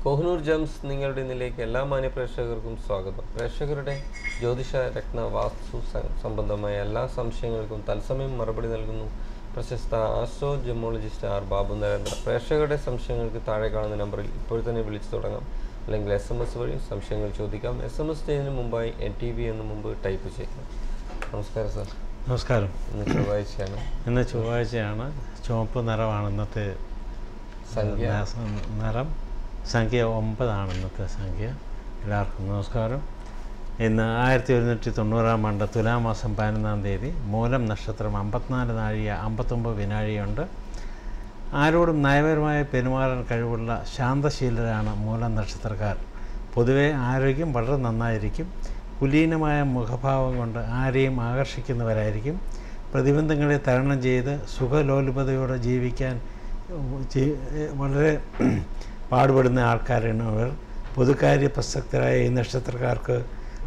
Kohinoor gems നിങ്ങളുടെ ഇന്നിലേക്ക് എല്ലാ മാന്യ പ്രേക്ഷകർക്കും സ്വാഗതം പ്രേക്ഷകരുടെ ജ്യോതിഷ രത്ന വാസ്തു സ- സംബന്ധമായ എല്ലാ സംശയങ്ങൾക്കും തത്സമയം മറുപടി നൽകുന്നു പ്രശസ്ത astro gemologist R Babu Narendra പ്രേക്ഷകരുടെ സംശയങ്ങൾക്ക് താഴെ കാണുന്ന നമ്പറിൽ ഇപ്പോൾ തന്നെ വിളിച്ചു തുടങ്ങാം അല്ലെങ്കിൽ എസ് എം എസ് വഴി സംശയങ്ങൾ ചോദിക്കാം എസ് എം എസ് ചെയ്യുന്നതിന് മുമ്പായി എൻ ടി വി എന്ന് മുമ്പ് ടൈപ്പ് ചെയ്യണം നമസ്കാരം സാർ നമസ്കാരം ഇന്ന് ചൊവ്വാഴ്ചയാണ് ഇന്ന് ചൊവ്വാഴ്ചയാണ് ചുവപ്പ് നിറമാണ് ഇന്നത്തെ സംഖ്യ ന- നിറം സംഖ്യ ഒമ്പതാണ് ഇന്നത്തെ സംഖ്യ എല്ലാവർക്കും നമസ്കാരം ഇന്ന് ആയിരത്തി ഒരുന്നൂറ്റി തൊണ്ണൂറാം ആണ്ട് തുലാമാസം പതിനൊന്നാം തീയതി മൂലം നക്ഷത്രം അമ്പത്തിനാല് നാഴിക അമ്പത്തൊമ്പത് വിനാഴിയുണ്ട് ആരോടും നയപരമായ പെരുമാറാൻ കഴിവുള്ള ശാന്തശീലരാണ് മൂലം നക്ഷത്രക്കാർ പൊതുവെ ആരോഗ്യം വളരെ നന്നായിരിക്കും കുലീനമായ മുഖഭാവം കൊണ്ട് ആരെയും ആകർഷിക്കുന്നവരായിരിക്കും പ്രതിബന്ധങ്ങളെ തരണം ചെയ്ത് സുഖലോലുപതയോടെ ജീവിക്കാൻ ജീ- വളരെ പാടുപെടുന്ന ആൾക്കാരാണ് അവർ പൊതുകാര്യ പ്രസക്തരായ ഈ നക്ഷത്രക്കാർക്ക്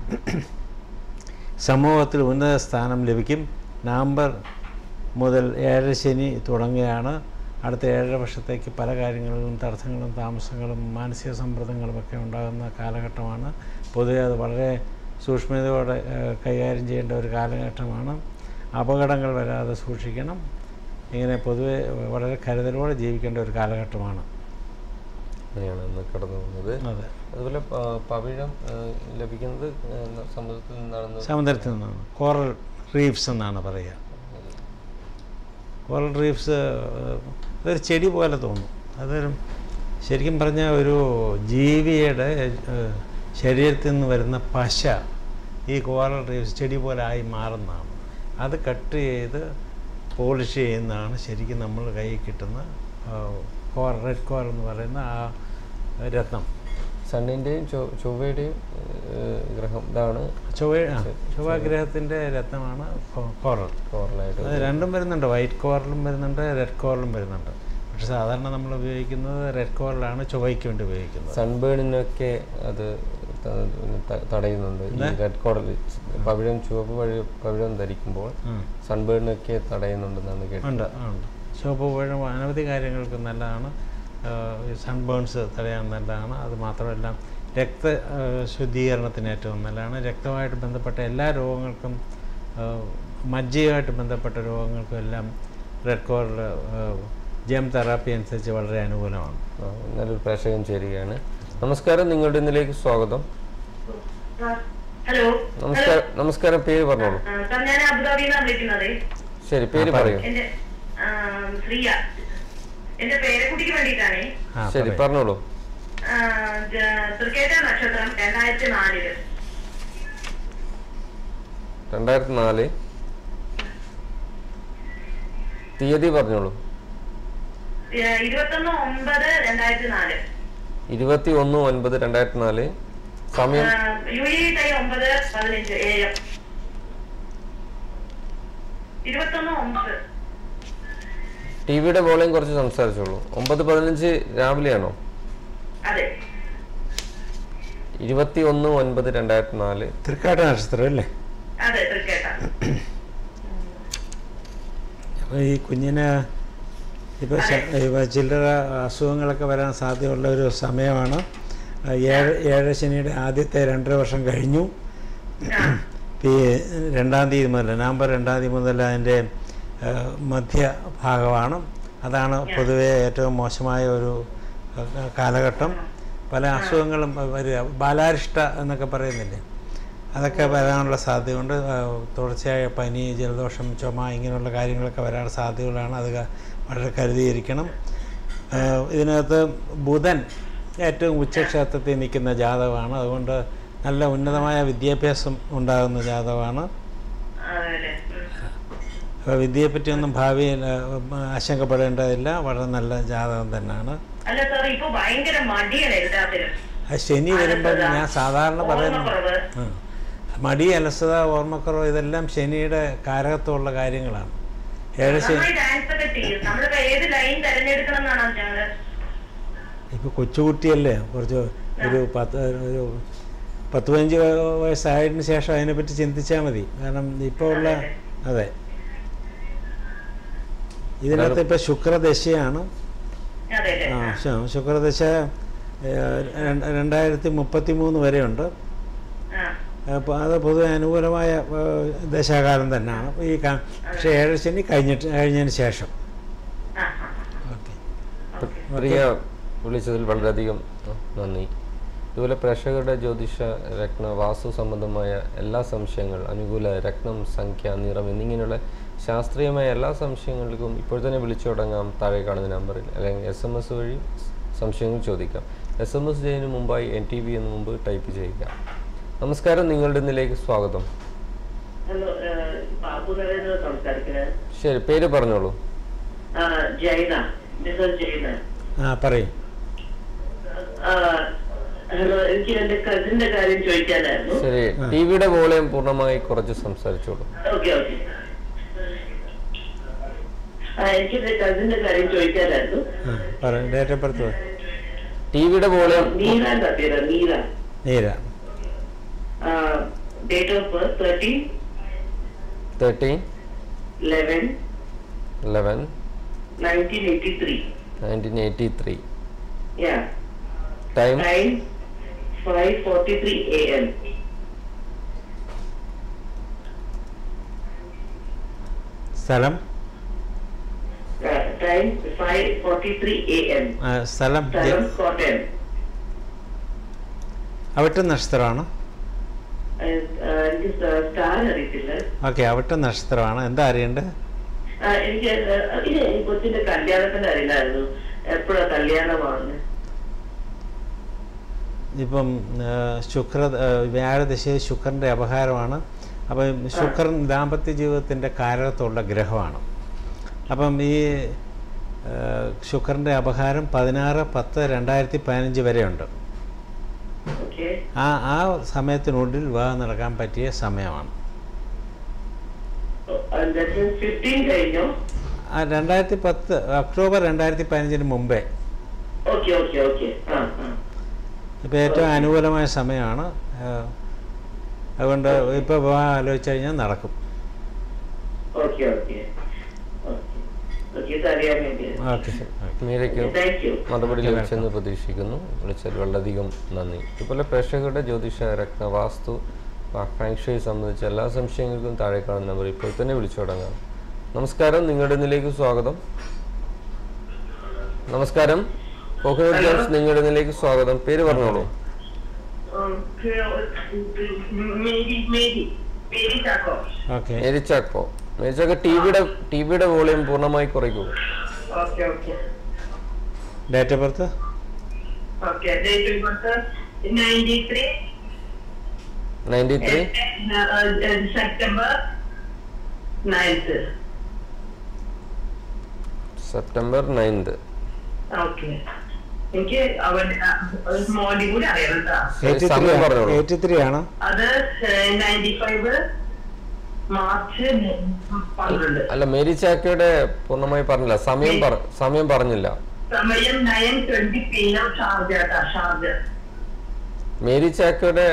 സമൂഹത്തിൽ ഉന്നത സ്ഥാനം ലഭിക്കും നവംബർ മുതൽ ഏഴര ശനി തുടങ്ങുകയാണ് അടുത്ത ഏഴര വർഷത്തേക്ക് പല കാര്യങ്ങളിലും തടസ്സങ്ങളും താമസങ്ങളും മാനസിക സമ്മർദ്ദങ്ങളും ഒക്കെ ഉണ്ടാകുന്ന കാലഘട്ടമാണ് പൊതുവെ അത് വളരെ സൂക്ഷ്മതയോടെ ഏഹ്, കൈകാര്യം ചെയ്യേണ്ട ഒരു കാലഘട്ടമാണ് അപകടങ്ങൾ വരാതെ സൂക്ഷിക്കണം ഇങ്ങനെ പൊതുവെ വളരെ കരുതലോടെ ജീവിക്കേണ്ട ഒരു കാലഘട്ടമാണ് അങ്ങനെയാണ് ഇന്ന് കടന്നു പോകുന്നത് അതെ അതുപോലെ പ- പവിഴം ആ, ലഭിക്കുന്നത് ആ, സമുദ്രത്തിൽ നിന്നാണെന്ന് സമുദ്രത്തിൽ നിന്നാണ് കോറൽ റീഫ്സ് എന്നാണ് പറയുക കോറൽ റീഫ്സ് അതൊരു ചെടി പോലെ തോന്നും അതൊരു ശരിക്കും പറഞ്ഞാൽ ഒരു ജീവിയുടെ ഏഹ്, ശരീരത്തിൽ നിന്ന് വരുന്ന പശ ഈ കോറൽ റീഫ്സ് ചെടി പോലെ ആയി മാറുന്നതാണ് അത് കട്ട് ചെയ്ത് പോളിഷ് ചെയ്യുന്നതാണ് ശരിക്കും നമ്മൾ കയ്യിൽ കിട്ടുന്ന കോർ റെഡ് കോർ എന്ന് പറയുന്ന ആ രത്നം സണ്ണിന്റെയും ചൊ- ചൊവ്വയുടെയും ഏ, ഗ്രഹം ഇതാണ് ചൊവ്വ ആ, ചൊവ്വ ഗ്രഹത്തിൻ്റെ രത്നമാണ് കോ- കോറൽ കോറലായിട്ട് അത് രണ്ടും വരുന്നുണ്ട് വൈറ്റ് കോറലും വരുന്നുണ്ട് റെഡ് കോറലും വരുന്നുണ്ട് പക്ഷെ സാധാരണ നമ്മൾ ഉപയോഗിക്കുന്നത് റെഡ് കോറലാണ് ചൊവ്വയ്ക്ക് വേണ്ടി ഉപയോഗിക്കുന്നത് സൺബേണിനൊക്കെ അത് ത- ത- തടയുന്നുണ്ട് ഈ റെഡ് കോറൽ പവിഴം ചുവപ്പ് വഴി പവിഴം ധരിക്കുമ്പോൾ ഉം. സൺബേണിനൊക്കെ തടയുന്നുണ്ടെന്നാണ് കേട്ടത് ഉണ്ട് ആ, ഉണ്ട് ചുവപ്പ് പഴം അനവധി കാര്യങ്ങൾക്ക് നല്ലതാണ് സൺബേൺസ് തടയാൻ നല്ലതാണ് അത് മാത്രമല്ല രക്ത ആ, ശുദ്ധീകരണത്തിന് ഏറ്റവും നല്ലതാണ് രക്തമായിട്ട് ബന്ധപ്പെട്ട എല്ലാ രോഗങ്ങൾക്കും ആ, മജ്ജയുമായിട്ട് ബന്ധപ്പെട്ട രോഗങ്ങൾക്കും എല്ലാം റെഡ് കോറിൽ ജെം തെറാപ്പി അനുസരിച്ച് വളരെ അനുകൂലമാണ് ആ, നല്ലൊരു പ്രേക്ഷകൻ ചേരുകയാണ് നമസ്കാരം നിങ്ങളുടെ ഇന്നിലേക്ക് സ്വാഗതം ഹലോ നമസ്കാരം നമസ്കാരം പേര് പറഞ്ഞോളൂ ആ, സാർ ഞാൻ അബുദാബിന്നാണ് വിളിക്കുന്നത് ശരി പേര് ആ, പറയൂ എന്റെ ആ, ശ്രീയ എന്റെ പേരക്കുട്ടിക്ക് വേണ്ടിയിട്ടാണ് ആ ശരി പറയ്. പറഞ്ഞോളൂ തൃക്കേറ്റ നക്ഷത്രം രണ്ടായിരത്തി നാലില് രണ്ടായിരത്തി നാല് തീയതി പറഞ്ഞോളൂ ഏ, ഇരുപത്തൊന്ന് ഒമ്പത് രണ്ടായിരത്തി നാല് ഇരുപത്തി ഒന്ന് ഒൻപത് രണ്ടായിരത്തി നാല് സമയം യു ഇ ടൈം ഒമ്പത് പതിനഞ്ച് എ എം ഇരുപത്തൊന്ന് ഒമ്പത് ടി വിയുടെ വോളിയം കുറച്ച് സംസാരിച്ചോളൂ ഒമ്പത് പതിനഞ്ച് രാവിലെയാണോ അതെ ഇരുപത്തി ഒന്ന് ഒൻപത് രണ്ടായിരത്തി നാല് തൃക്കാട്ട നക്ഷത്രം അല്ലേ അതെ തൃക്കേട്ട അപ്പോൾ ഈ കുഞ്ഞിന് ഇപ്പോൾ ഇപ്പോൾ ചില്ലറ അസുഖങ്ങളൊക്കെ വരാൻ സാധ്യതയുള്ള ഒരു സമയമാണ് ആ, ഏഴ് ഏഴ് ശനിയുടെ ആദ്യത്തെ രണ്ടര വർഷം കഴിഞ്ഞു ആ, ഈ രണ്ടാം തീയതി മുതൽ നവംബർ രണ്ടാം തീയതി മുതൽ അതിൻ്റെ ആ, മധ്യഭാഗമാണ് അതാണ് പൊതുവെ ഏറ്റവും മോശമായ ഒരു ആ, കാലഘട്ടം പല അസുഖങ്ങളും വരിക ബാലാരിഷ്ട എന്നൊക്കെ പറയുന്നില്ലേ അതൊക്കെ വരാനുള്ള സാധ്യതയുണ്ട് ആ, തുടർച്ചയായ പനി ജലദോഷം ചുമ ഇങ്ങനെയുള്ള കാര്യങ്ങളൊക്കെ വരാനുള്ള സാധ്യതകളാണ് അത് ക- വളരെ കരുതിയിരിക്കണം ആ, ഇതിനകത്ത് ബുധൻ ഏറ്റവും ഉച്ചക്ഷേത്രത്തിൽ നിൽക്കുന്ന ജാതകമാണ് അതുകൊണ്ട് നല്ല ഉന്നതമായ വിദ്യാഭ്യാസം ഉണ്ടാകുന്ന ജാതകമാണ് അതെ ഉം. അപ്പോൾ വിദ്യയെപ്പറ്റിയൊന്നും ഭാവിയിൽ ആ, ആശങ്കപ്പെടേണ്ടതില്ല വളരെ നല്ല ജാതകം തന്നെയാണ് അല്ല സാർ ഇപ്പൊ ഭയങ്കര മടിയാണ് എല്ലാത്തിനും ആ ശനി വരുമ്പോൾ ഞാൻ സാധാരണ പറയുന്ന ഓർമ്മക്കുറവ് ഉം. മടി അലസത ഓർമ്മക്കുറവ് ഇതെല്ലാം ശനിയുടെ കാരകത്വമുള്ള കാര്യങ്ങളാണ് ഏഴ് ശനി നന്നായി ഡാൻസ് ഒക്കെ ചെയ്യും നമ്മളിപ്പോ ഏത് ലൈൻ തെരഞ്ഞെടുക്കണം എന്നാണ് ഞങ്ങള് ഇപ്പോൾ കൊച്ചുകുട്ടിയല്ലേ കുറച്ച് ഒരു പത്ത് ഒരു പത്ത് പതിനഞ്ച് വയസ്സായതിനു ശേഷം അതിനെപ്പറ്റി ചിന്തിച്ചാൽ മതി കാരണം ഇപ്പോൾ ഉള്ള അതെ ഇതിനകത്ത് ഇപ്പോൾ ശുക്രദശയാണ് അതെ അതെ ആ ശ- ശുക്രദശ ഏഹ്, രണ്ട്- രണ്ടായിരത്തി മുപ്പത്തി മൂന്ന് വരെയുണ്ട് ആ അപ്പോൾ അത് പൊതുവെ അനുകൂലമായ ഏഹ്, ദശാകാലം തന്നെയാണ് ഈ ക- പക്ഷേ ഏഴശനി കഴിഞ്ഞിട്ട് കഴിഞ്ഞതിന് ശേഷം ആ ആ ഓക്കെ ഓക്കെ പ്രിയ വിളിച്ചതിൽ വളരെയധികം നന്ദി ഇതുപോലെ പ്രേക്ഷകരുടെ ജ്യോതിഷ രത്ന വാസ്തു സംബന്ധമായ എല്ലാ സംശയങ്ങൾ അനുകൂല രത്നം സംഖ്യ നിറം എന്നിങ്ങനെയുള്ള ശാസ്ത്രീയമായ എല്ലാ സംശയങ്ങൾക്കും ഇപ്പോൾ തന്നെ വിളിച്ചു തുടങ്ങാം താഴെ കാണുന്ന നമ്പറിൽ അല്ലെങ്കിൽ എസ് എം എസ് വഴി സംശയങ്ങൾ ചോദിക്കാം എസ് എം എസ് ചെയ്യുന്നതിന് മുമ്പായി എൻ ടി വി എന്ന് മുമ്പ് ടൈപ്പ് ചെയ്യുക നമസ്കാരം നിങ്ങളുടെ ഇന്നിലേക്ക് സ്വാഗതം ഹലോ ബാബു നരേന്ദ്ര സംസാരിക്കുന്നത് ശരി പേര് പറഞ്ഞോളൂ ആ, ജൈന മിസ്റ്റർ ജൈന ആ പറയും ആ, ഹലോ എനിക്ക് എന്റെ കസിന്റെ കാര്യം ചോദിക്കാനായിരുന്നു ശരി ടി വിയുടെ വോളിയം പൂർണ്ണമായി കുറച്ച് സംസാരിച്ചോളൂ ഓക്കെ ഓക്കെ ആ എനിക്ക് എന്റെ കസിന്റെ കാര്യം ചോദിക്കാനായിരുന്നു ആ പറയും ഡേറ്റ് ഓഫ് ബർത്ത് ടി വിയുടെ വോളിയം നീരാന്റെ പേര് Neera Neera date of birth thirteen thirteen eleven eleven nineteen eighty three nineteen eighty three yeah time time five forty three A M സ്ഥലം time five forty three A M ആ, സ്ഥലം ജ- സ്ഥലം കോട്ടയം അവിട്ട നക്ഷത്രമാണ് ഏഹ്, ആ, എനിക്ക് സ്റ്റാർ അറിയത്തില്ല ഓക്കെ അവിട്ട നക്ഷത്രമാണ് എന്താ അറിയേണ്ടത് ആ, എനിക്ക് ആ, ഇത് ഈ കൊച്ചിന്റെ കല്യാണത്തിന് അറിയില്ലായിരുന്നു എപ്പോഴാ കല്യാണമാണ് ഇപ്പം ആ, ശുക്ര ആ, വ്യാഴദശയിൽ ശുക്രൻ്റെ അപഹാരമാണ് അപ്പം ശുക്രൻ ദാമ്പത്യ ജീവിതത്തിൻ്റെ കാരകത്തുള്ള ഗ്രഹമാണ് അപ്പം ഈ ആ, ശുക്രൻ്റെ അപഹാരം പതിനാറ് പത്ത് രണ്ടായിരത്തി പതിനഞ്ച് വരെയുണ്ട് ഓക്കെ ആ ആ സമയത്തിനുള്ളിൽ വിവാഹം നടക്കാൻ പറ്റിയ സമയമാണ് ഫിഫ്റ്റീൻ കഴിഞ്ഞോ ആ രണ്ടായിരത്തി പത്ത് ഒക്ടോബർ രണ്ടായിരത്തി പതിനഞ്ചിന് മുമ്പേ ഓക്കെ ഓക്കെ ഓക്കെ ആ ആ ഇപ്പോൾ ഏറ്റവും അനുകൂലമായ സമയമാണ് ആ, അതുകൊണ്ട് ഇപ്പോൾ വിവാഹം ആലോചിച്ച് കഴിഞ്ഞാൽ നടക്കും ഓക്കെ ഓക്കെ ഓക്കെ ഓക്കെ ഇതറിയാൻ വേണ്ടിയാണ് ഓക്കെ മീരയ്ക്ക് താങ്ക് യു മറുപടി ലഭിച്ചെന്ന് പ്രതീക്ഷിക്കുന്നു വിളിച്ചതിൽ വളരെയധികം നന്ദി ഇതുപോലെ പ്രേക്ഷകരുടെ ജ്യോതിഷ രത്ന വാസ്തു ഫാങ്ഷയെ സംബന്ധിച്ച എല്ലാ സംശയങ്ങൾക്കും താഴെ കാണുന്ന നമ്പർ ഇപ്പോൾ തന്നെ വിളിച്ചു തുടങ്ങാം നമസ്കാരം നിങ്ങളുടെ ഇന്നിലേക്ക് സ്വാഗതം നമസ്കാരം കോഹിനൂർ ജോൺസ് നിങ്ങളുടെ ഇന്നിലേക്ക് സ്വാഗതം പേര് പറഞ്ഞോളൂ Mary Mary Mary Chacko okay Mary Chacko Mary Chacko T വിയുടെ ടി വിയുടെ വോളിയം പൂർണ്ണമായി കുറയ്ക്കൂ okay okay date of birth okay date of birth ninety three ninety three September ninth September ninth okay എനിക്ക് അവൻ മോർണിംഗ് കൂടി അറിയണം കേട്ടോ എയ്റ്റി ത്രീ സമയം പറഞ്ഞോളൂ. എയ്റ്റി ത്രീ ആണ് അത് നയൻറ്റി ഫൈവ് മാർച്ച് പന്ത്രണ്ട് അല്ല മേരിച്ചാക്കയുടെ പൂർണ്ണമായി പറഞ്ഞില്ല സമയം പറ സമയം പറഞ്ഞില്ല സമയം nine twenty P M Sharjah കേട്ടോ ഷാർജ മേരി ചാക്കയുടെ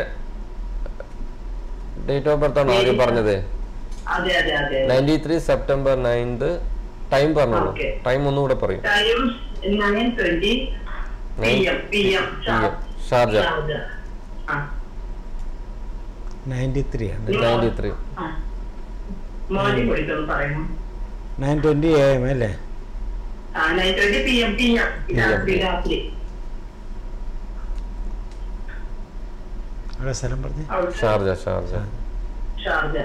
ഡേറ്റ് ഓഫ് ബർത്ത് ആണ് ആദ്യം പറഞ്ഞത് അതെ അതെ അതെ ninety three September ninth time പറഞ്ഞോളൂ Okay. ടൈം ഒന്നുകൂടെ പറയും time nine twenty P M P M Sharjah ninety three ആണ് നയൻറ്റി ത്രീ മോർണിംഗ് വിളിക്കുന്നു പറയുന്നു നയൻ ട്വൻറ്റി എ എം അല്ലേ ആ nine twenty P M P M രാത്രി രാത്രി അവിടെ സ്ഥലം പറഞ്ഞേ അവിടെ Sharjah Sharjah Sharjah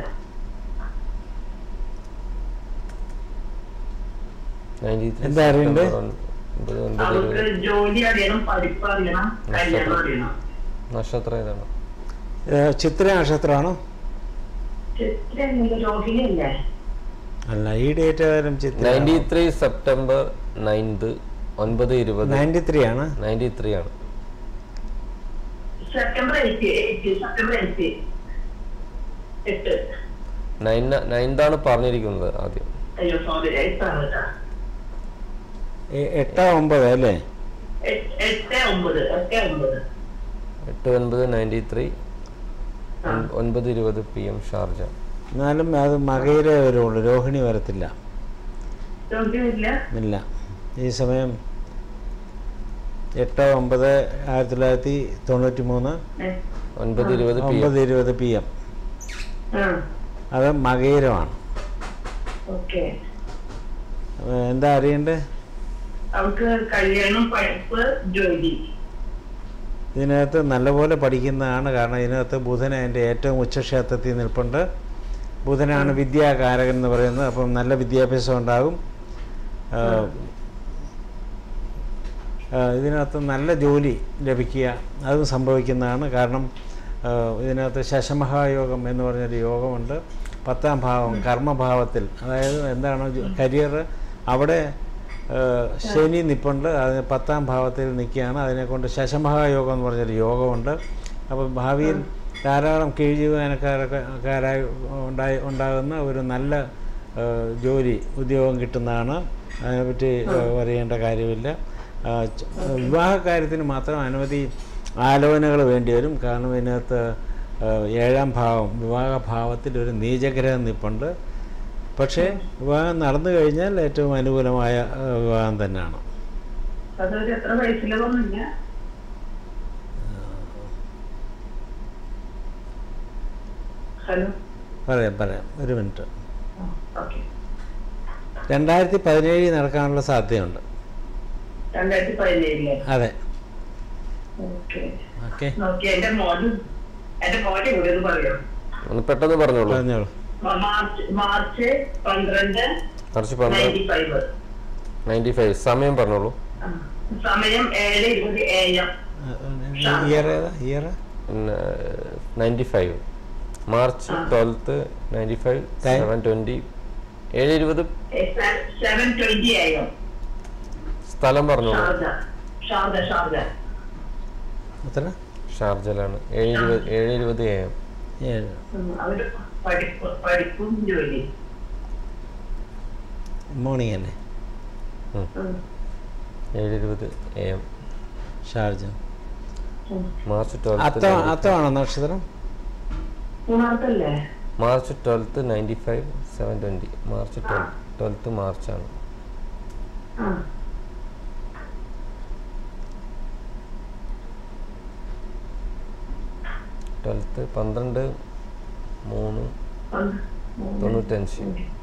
ninety three എന്താ അറിയണ്ടേ? ഒൻപത് ഒൻപത് അവർക്ക് ഇരുപത് ജോലി അറിയണം പഠിപ്പ് അറിയണം കല്യാണം അറിയണം നക്ഷത്രം ഏതാണ് ഏഹ്, ചിത്ര നക്ഷത്രമാണോ ചിത്ര എന്ത് രോഹിണി അല്ലേ അല്ല ഈ ഡേറ്റ് ആയാലും Chithra ninety three September ninth ഒൻപത് ഇരുപത് നയൻറ്റി ത്രീ ആണ് നയൻറ്റി ത്രീ ആണ് September eight eight September eight എട്ട് നയൻ നയൻതാണ് പറഞ്ഞിരിക്കുന്നത് ആദ്യം അയ്യോ സോറി എട്ടാണ് കേട്ടോ എ- എട്ട് ഒമ്പത് അല്ലേ എട്ട് എട്ട് ഒമ്പത് എട്ട് ഒമ്പത് എട്ട് ഒൻപത് നയൻറ്റി ത്രീ ആ. ഒൻപത് ഇരുപത് പി എം ഷാർജ എന്നാലും അത് മകയിലേ വരുള്ളൂ രോഹിണി വരത്തില്ല രോഹിണി ഇല്ല ഇല്ല ഈ സമയം എട്ട് ഒമ്പത് ആയിരത്തി തൊള്ളായിരത്തി തൊണ്ണൂറ്റി മൂന്ന് ഏ, ഒൻപത് ഇരുപത് പി ഒമ്പത് ഇരുപത് പി എം ആ അത് മകയിരമാണ് ഓക്കെ ഏഹ് എന്താ അറിയണ്ടേ അവൾക്ക് കല്യാണം പഠിപ്പ് ജോലി ഇതിനകത്ത് നല്ലപോലെ പഠിക്കുന്നതാണ് കാരണം ഇതിനകത്ത് ബുധൻ അതിൻ്റെ ഏറ്റവും ഉച്ചക്ഷേത്രത്തിൽ നിൽപ്പുണ്ട് ബുധനാണ് വിദ്യാകാരകൻ എന്ന് പറയുന്നത് അപ്പം നല്ല വിദ്യാഭ്യാസം ഉണ്ടാകും ആ, ആ, ഇതിനകത്ത് നല്ല ജോലി ലഭിക്കുക അതും സംഭവിക്കുന്നതാണ് കാരണം ആ, ഇതിനകത്ത് ശശമഹായോഗം എന്ന് പറഞ്ഞൊരു യോഗമുണ്ട് പത്താം ഭാവം കർമ്മഭാവത്തിൽ അതായത് എന്താണ് കരിയർ അവിടെ ആ, ശനി നിപ്പുണ്ട് അതിന് പത്താം ഭാവത്തിൽ നിൽക്കുകയാണ് അതിനെക്കൊണ്ട് ശശമഹായോഗം എന്ന് പറഞ്ഞൊരു യോഗമുണ്ട് അപ്പോൾ ഭാവിയിൽ ധാരാളം കീഴ്ജീവനക്കാരൊക്കെ കാരായി ഉണ്ടായി ഉണ്ടാകുന്ന ഒരു നല്ല ആ, ജോലി ഉദ്യോഗം കിട്ടുന്നതാണ് അതിനെപ്പറ്റി ആ, അറിയേണ്ട കാര്യമില്ല ആ, ച- വിവാഹ കാര്യത്തിന് മാത്രം അനവധി ആലോചനകൾ വേണ്ടി വരും കാരണം ഇതിനകത്ത് ആ, ഏഴാം ഭാവം വിവാഹ ഭാവത്തിൽ ഒരു നീചഗ്രഹം നിൽപ്പുണ്ട് പക്ഷേ വിവാഹം നടന്നു കഴിഞ്ഞാൽ ഏറ്റവും അനുകൂലമായ ആ, വിവാഹം തന്നെയാണ് അതൊരു എത്ര വയസ്സിലൊന്നുമില്ല ഹലോ പറയാം പറയാം ഒരു മിനിറ്റ് ഓക്കെ രണ്ടായിരത്തി പതിനേഴിൽ നടക്കാനുള്ള സാധ്യതയുണ്ട് രണ്ടായിരത്തി പതിനേഴിലെ അതെ ഓക്കെ ഓക്കെ നോക്കി എന്റെ മോന് എന്റെ മോനെ കൂടെ ഒന്ന് പറയോ ഒന്ന് പെട്ടെന്ന് പറഞ്ഞോളൂ പറഞ്ഞോളൂ മ- മാർച്ച് മാർച്ച് പന്ത്രണ്ട് കുറച്ച് പന്ത്രണ്ട് നയൻറ്റി ഫൈവ് നയൻറ്റി ഫൈവ് സമയം പറഞ്ഞോളൂ സമയം ഏഴ് ഇരുപത് എ എം ഇയർ ഏതാ year ninety five March twelfth ninety five Time? Seven twenty ഏഴ് ഇരുപത് സെവൻ ട്വന്റി എ എം സ്ഥലം പറഞ്ഞോളൂ ഷാർജ ഷാർജ ഷാർജ എത്ര ഷാർജയിലാണ് ഏഴ് ഇരുപത് ഏഴ് ഇരുപത് എ എം ഏഴ് ഉം, അവര് പഠിപ്പ് പഠിപ്പും ജോലി മോർണിംഗ് അല്ലേ ഉം, ഏഴ് ഇരുപത് എ എം ഷാർജ ഉം. മാർച്ച് അത്തം ട്വൽത്ത് അത്തമാണോ നക്ഷത്രം മൂന്നാമത്തല്ലേ March twelfth ninety five seven twenty March twelfth twelfth മാർച്ചാണ് ആ ട്വൽത്ത് പന്ത്രണ്ട് മൂന്ന് ഒന്ന്, മൂന്ന്, തൊണ്ണൂറ്റഞ്ച്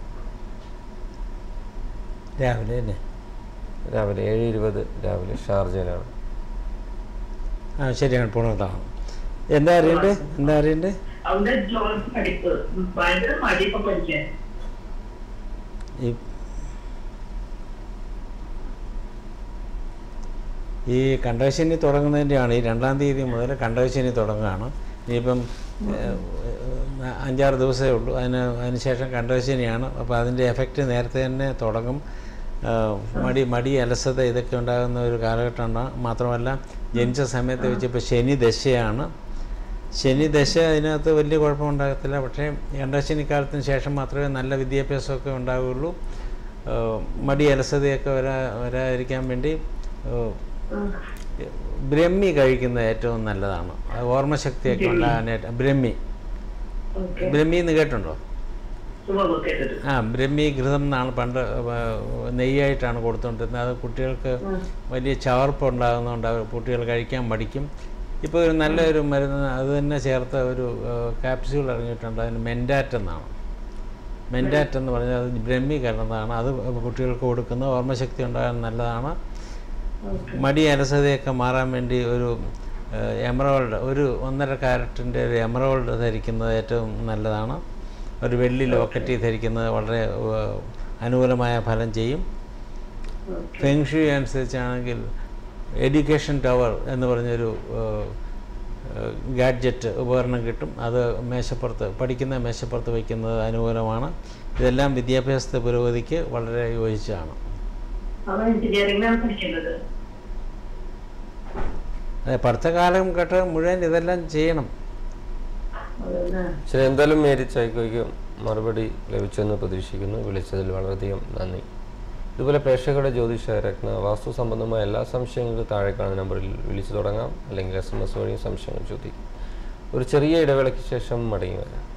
രാവിലെ അല്ലേ രാവിലെ ഏഴ് ഇരുപത് രാവിലെ ഷാർജയിലാണ് ആ ശരിയാണ് പൂർണ്ണതാണ് എന്താ അറിയണ്ടേ എന്താ അറിയണ്ടേ അവിടെ ജോലി പഠിപ്പ് ഉം, ഭയങ്കര മടിയൊക്കെ പഠിക്കാൻ ഈ ഈ കണ്ടകശനി തുടങ്ങുന്നതിൻ്റെയാണ് ഈ രണ്ടാം തീയതി മുതൽ കണ്ടകശനി തുടങ്ങുകയാണ് ഇനിയിപ്പം ഏഹ്, ഏഹ്, അഞ്ചാറ് ദിവസമേ ഉള്ളൂ അതിന് അതിനുശേഷം കണ്ടകശനിയാണ് അപ്പോൾ അതിൻ്റെ എഫക്റ്റ് നേരത്തെ തന്നെ തുടങ്ങും ഏഹ്, മടി മടി അലസത ഇതൊക്കെ ഉണ്ടാകുന്ന ഒരു കാലഘട്ടമാണ് മാത്രമല്ല ജനിച്ച സമയത്ത് വെച്ച് ഇപ്പോൾ ശനി ദശയാണ് ശനി ദശ അതിനകത്ത് വലിയ കുഴപ്പമുണ്ടാകത്തില്ല പക്ഷേ കണ്ടശനിക്കാലത്തിന് ശേഷം മാത്രമേ നല്ല വിദ്യാഭ്യാസമൊക്കെ ഉണ്ടാവുകയുള്ളൂ ഏഹ് മടി അലസതയൊക്കെ വരാ വരാതിരിക്കാൻ വേണ്ടി ഏഹ് ഉം. ബ്രഹ്മി കഴിക്കുന്നത് ഏറ്റവും നല്ലതാണ് അത് ഓർമ്മശക്തിയൊക്കെ ഉണ്ടാകാനായിട്ട് ബ്രഹ്മി ഓക്കെ ബ്രഹ്മി എന്ന് കേട്ടുണ്ടോ സുഖം കേട്ടത് ആ ബ്രഹ്മി ഘൃതം എന്നാണ് പണ്ട് ഏഹ്, നെയ്യായിട്ടാണ് കൊടുത്തുകൊണ്ടിരുന്നത് അത് കുട്ടികൾക്ക് ഉം. വലിയ ചവർപ്പ് ഉണ്ടാകുന്നതുകൊണ്ട് അവർ കുട്ടികൾ കഴിക്കാൻ മടിക്കും ഇപ്പോൾ ഒരു നല്ലൊരു മരുന്ന് അത് തന്നെ ചേർത്ത ഒരു ക്യാപ്സ്യൂൾ ഇറങ്ങിയിട്ടുണ്ട് അതിന് മെൻഡാറ്റ് എന്നാണ് മെൻഡാറ്റ് എന്ന് പറഞ്ഞാൽ അത് ബ്രഹ്മി കലർന്നതാണ് അത് കുട്ടികൾക്ക് കൊടുക്കുന്ന ഓർമ്മശക്തി ഉണ്ടാകാൻ നല്ലതാണ് ഓക്കെ മടി അലസതയൊക്കെ മാറാൻ വേണ്ടി ഒരു എമറോൾഡ് ഒരു ഒന്നര കാരറ്റിൻ്റെ ഒരു എമറോൾഡ് ധരിക്കുന്നത് ഏറ്റവും നല്ലതാണ് ഒരു വെള്ളി ലോക്കറ്റ് ധരിക്കുന്നത് വളരെ ഏഹ്, അനുകൂലമായ ഫലം ചെയ്യും ഓക്കെ ഫെങ്ഷു അനുസരിച്ചാണെങ്കിൽ എഡ്യൂക്കേഷൻ ടവർ എന്ന് പറഞ്ഞൊരു ഗാഡ്ജറ്റ് ഉപകരണം കിട്ടും അത് മേശപ്പുറത്ത് പഠിക്കുന്ന മേശപ്പുറത്ത് വയ്ക്കുന്നത് അനുകൂലമാണ് ഇതെല്ലാം വിദ്യാഭ്യാസത്തെ പുരോഗതിക്ക് വളരെ യോജിച്ചതാണ് അവൻ എഞ്ചിനീയറിംഗിലാണ് പഠിക്കുന്നത് അതെ, പഠിത്ത കാലം കേട്ട് മുഴുവൻ ഇതെല്ലാം ചെയ്യണം അതന്നെ ശരി എന്തായാലും മേരി ചൈക്കോയ്ക്ക് മറുപടി ലഭിച്ചെന്ന് പ്രതീക്ഷിക്കുന്നു വിളിച്ചതിൽ വളരെയധികം നന്ദി ഇതുപോലെ പ്രേക്ഷകരുടെ ജ്യോതിഷ രത്ന വാസ്തു സംബന്ധമായ എല്ലാ സംശയങ്ങൾക്കും താഴെ കാണുന്ന നമ്പറിൽ വിളിച്ചു തുടങ്ങാം അല്ലെങ്കിൽ എസ് എം എസ് വഴി സംശയങ്ങൾ ചോദിക്കും ഒരു ചെറിയ ഇടവേളയ്ക്ക് ശേഷം മടങ്ങി വരാം